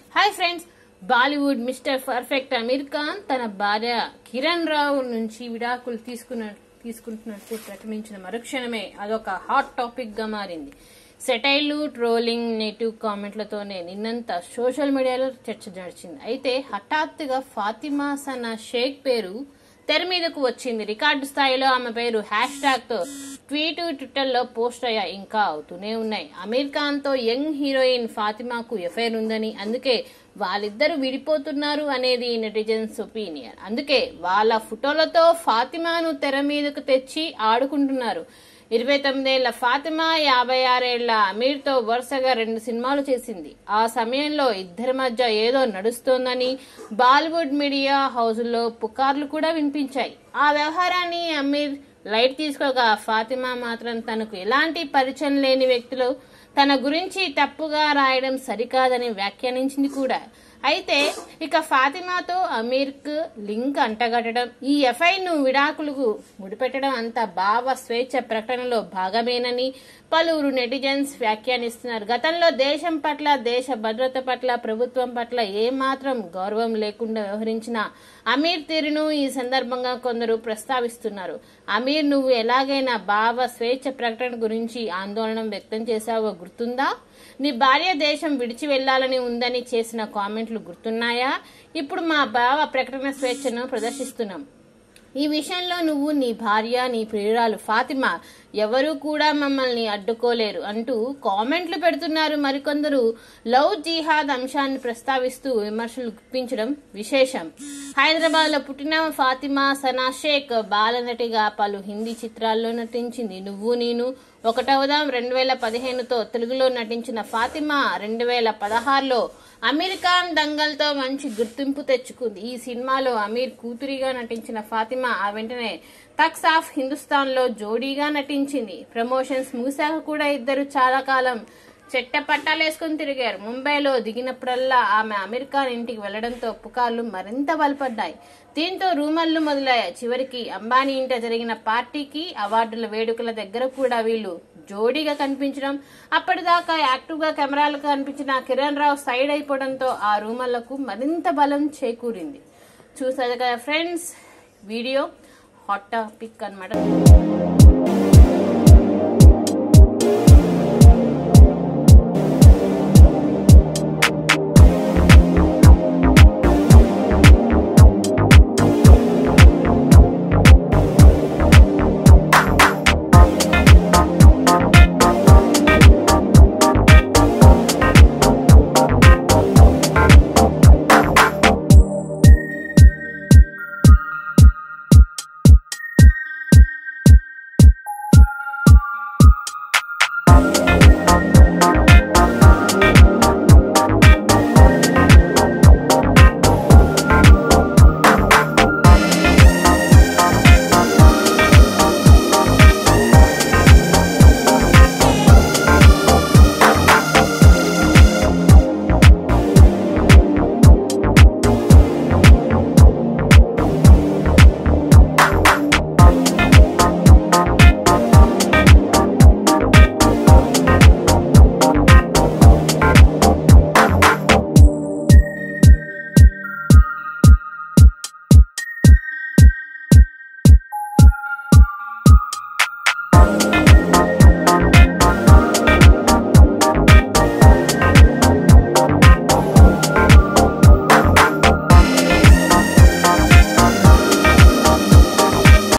hi friends Bollywood mister perfect Aamir Khan తన భార్య కిరణ్ రావు నుంచి విడాకులు తీసుకున్న తీసుకుంటున్నట్టు ప్రకటించిన మరుక్షణమే అదొక హాట్ టాపిక్ గా మారింది సెటైలు ట్రోలింగ్ నెగిటివ్ కామెంట్లతోనే నిన్నంతా సోషల్ మీడియాలో చర్చ నడిచింది అయితే హఠాత్తుగా ఫాతిమా సనా షేక్ పేరు తెర మీదకు వచ్చింది రికార్డు స్థాయిలో ఆమె పేరు హ్యాష్ ట్యాగ్ తో ట్వీట్ ట్విట్టర్ లో పోస్ట్ అయ్యా ఇంకా అవుతూనే ఉన్నాయి అమీర్ ఖాన్ తో యంగ్ హీరోయిన్ ఫాతిమాకు ఎఫైర్ ఉందని అందుకే వాళ్ళిద్దరు విడిపోతున్నారు అనేది నెటిజన్స్ ఒపీనియన్ అందుకే వాళ్ళ ఫోటోలతో ఫాతిమాను తెర మీదకు తెచ్చి ఆడుకుంటున్నారు ఇరవై తొమ్మిదేళ్ల ఫాతిమా యాభై ఆరేళ్ల అమీర్తో వరుసగా రెండు సినిమాలు చేసింది ఆ సమయంలో ఇద్దరి మధ్య ఏదో నడుస్తోందని బాలీవుడ్ మీడియా హౌస్లో పుకార్లు కూడా వినిపించాయి ఆ వ్యవహారాన్ని అమీర్ లైట్ తీసుకోగా ఫాతిమా మాత్రం తనకు ఎలాంటి పరిచయం లేని వ్యక్తులు తన గురించి తప్పుగా రాయడం సరికాదని వ్యాఖ్యానించింది కూడా అయితే ఇక ఫాతిమాతో అమీర్కు లింక్ అంటగట్టడం ఈ ఎఫ్ఐను విడాకులకు ముడిపెట్టడం అంతా భావ స్వేచ్ఛ ప్రకటనలో భాగమేనని పలువురు నెటిజన్స్ వ్యాఖ్యానిస్తున్నారు గతంలో దేశం పట్ల దేశ భద్రత పట్ల ప్రభుత్వం పట్ల ఏమాత్రం గౌరవం లేకుండా వ్యవహరించిన అమీర్ తీరును ఈ సందర్భంగా కొందరు ప్రస్తావిస్తున్నారు అమీర్ నువ్వు ఎలాగైనా భావ స్వేచ్ఛ ప్రకటన గురించి ఆందోళన వ్యక్తం చేశావో గుర్తుందా నీ భార్య దేశం విడిచి వెళ్లాలని ఉందని చేసిన కామెంట్లు గుర్తున్నాయా ఇప్పుడు మా భావ ప్రకటన స్వేచ్ఛను ప్రదర్శిస్తున్నాం ఈ విషయంలో నువ్వు నీ భార్య నీ ప్రియురాలు ఫాతిమా ఎవరూ కూడా మమ్మల్ని అడ్డుకోలేరు అంటూ కామెంట్లు పెడుతున్నారు మరికొందరు లవ్ జిహాద్ అంశాన్ని ప్రస్తావిస్తూ విమర్శలు గుప్పించడం విశేషం హైదరాబాద్ లో పుట్టిన ఫాతిమా సనా షేక్ బాలనటిగా పలు హిందీ చిత్రాల్లో నటించింది నువ్వు నేను ఒకటవదాం రెండు వేల పదిహేనుతో తెలుగులో నటించిన ఫాతిమా రెండు వేల పదహారులో అమీర్ ఖాన్ దంగల్తో మంచి గుర్తింపు తెచ్చుకుంది ఈ సినిమాలో అమీర్ కూతురిగా నటించిన ఫాతిమా ఆ వెంటనే తక్స్ ఆఫ్ హిందుస్థాన్ లో జోడీగా నటించింది ప్రమోషన్స్ ముగిశాక కూడా ఇద్దరు చాలా కాలం చెట్ట పట్టాలేసుకుని తిరిగారు ముంబైలో దిగినప్పుడల్లా ఆమె అమీర్ ఖాన్ ఇంటికి వెళ్లడంతో పుకార్లు మరింత బలపడ్డాయి దీంతో రూమర్లు మొదలయ్యాయి చివరికి అంబానీ ఇంట జరిగిన పార్టీకి అవార్డుల వేడుకల దగ్గర కూడా వీళ్ళు జోడీగా కనిపించడం అప్పటిదాకా యాక్టివ్ గా కెమెరాలకు కనిపించిన కిరణ్ రావు సైడ్ అయిపోవడంతో ఆ రూమర్లకు మరింత బలం చేకూరింది చూసారు కదా ఫ్రెండ్స్ వీడియో హాట్ టాపిక్ అనమాట